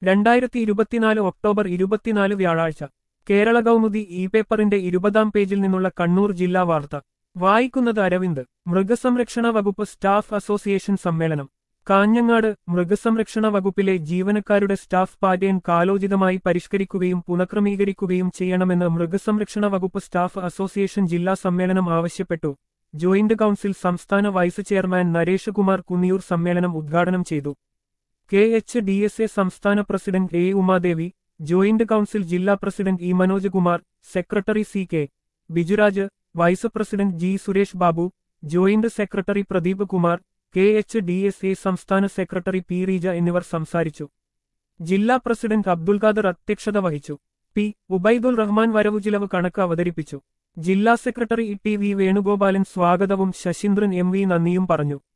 രണ്ടായിരത്തി ഇരുപത്തിനാല് ഒക്ടോബർ ഇരുപത്തിനാല് വ്യാഴാഴ്ച കേരള കൗമുദി ഇ പേപ്പറിന്റെ ഇരുപതാം പേജിൽ നിന്നുള്ള കണ്ണൂർ ജില്ലാ വാർത്ത വായിക്കുന്നത് അരവിന്ദ് മൃഗസംരക്ഷണ വകുപ്പ് സ്റ്റാഫ് അസോസിയേഷൻ സമ്മേളനം കാഞ്ഞങ്ങാട് മൃഗസംരക്ഷണ വകുപ്പിലെ ജീവനക്കാരുടെ സ്റ്റാഫ് പാറ്റേൺ കാലോചിതമായി പരിഷ്കരിക്കുകയും പുനഃക്രമീകരിക്കുകയും ചെയ്യണമെന്ന് മൃഗസംരക്ഷണ വകുപ്പ് സ്റ്റാഫ് അസോസിയേഷൻ ജില്ലാ സമ്മേളനം ആവശ്യപ്പെട്ടു ജോയിന്റ് കൌൺസിൽ സംസ്ഥാന വൈസ് ചെയർമാൻ നരേഷ് കുമാർ കുന്നിയൂർ സമ്മേളനം ഉദ്ഘാടനം ചെയ്തു K H D S A സംസ്ഥാന president A Umadevi joint council ജില്ലാ president E Manoj Kumar secretary C K Bijuraj vice president G Suresh Babu joint secretary Pradeep Kumar K H D S A സംസ്ഥാന സെക്രട്ടറി പി റീജ എന്നിവർ സംസാരിച്ചു ജില്ലാ പ്രസിഡന്റ് അബ്ദുൽ ഖാദർ അധ്യക്ഷത വഹിച്ചു പി ഉബൈദുൽ റഹ്മാൻ വരവു ചിലവ് കണക്ക് അവതരിപ്പിച്ചു ജില്ലാ സെക്രട്ടറി ടി വി വേണുഗോപാലൻ സ്വാഗതവും ശശീന്ദ്രൻ എം വി നന്ദിയും പറഞ്ഞു